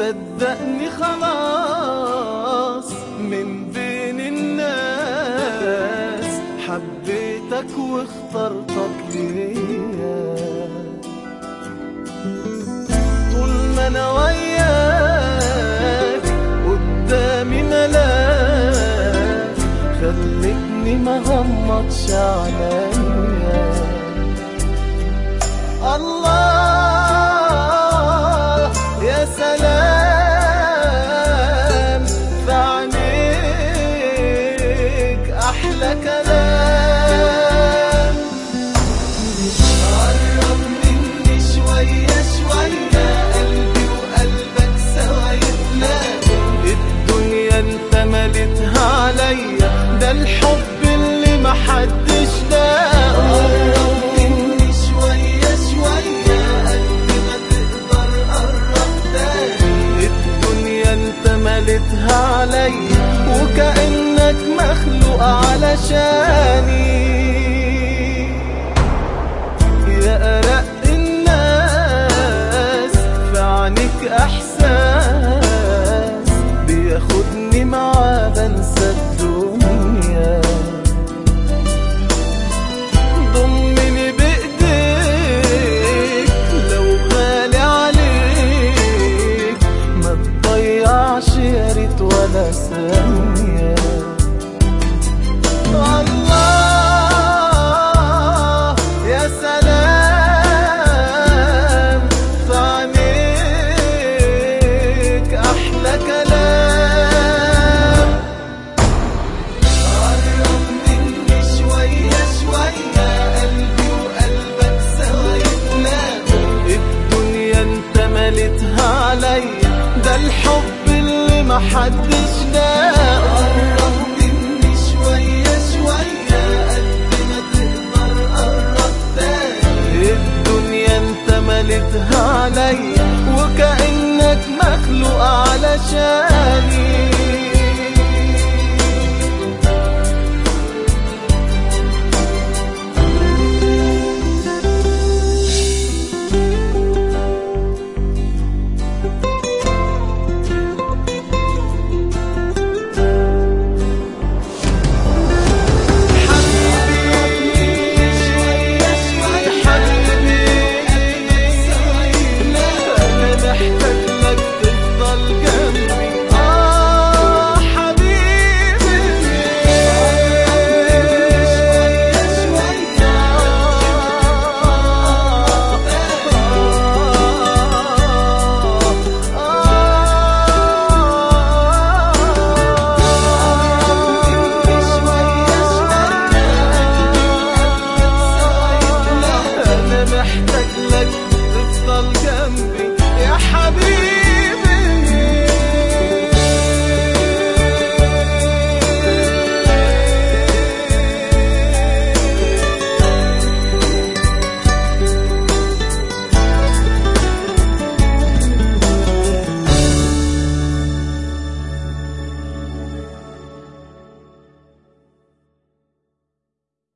صدقني خلاص من بين الناس حبيتك واخترتك ليا طول ما انا وياك قدامي ملاك خلتني ما غمضش عليا الله يا سلام في عينيك احلى كلام قرب مني شوية شوية قلبي وقلبك سوا يتلاقوا الدنيا انت مليتها عليا ده الحب اللي محدش لاقوا قرب مني شوية شوية قد ما تقدر قرب تاني الدنيا انت مليتها عليا وكأنك مخلوق علشاني يا أرق الناس في عينيك أحسن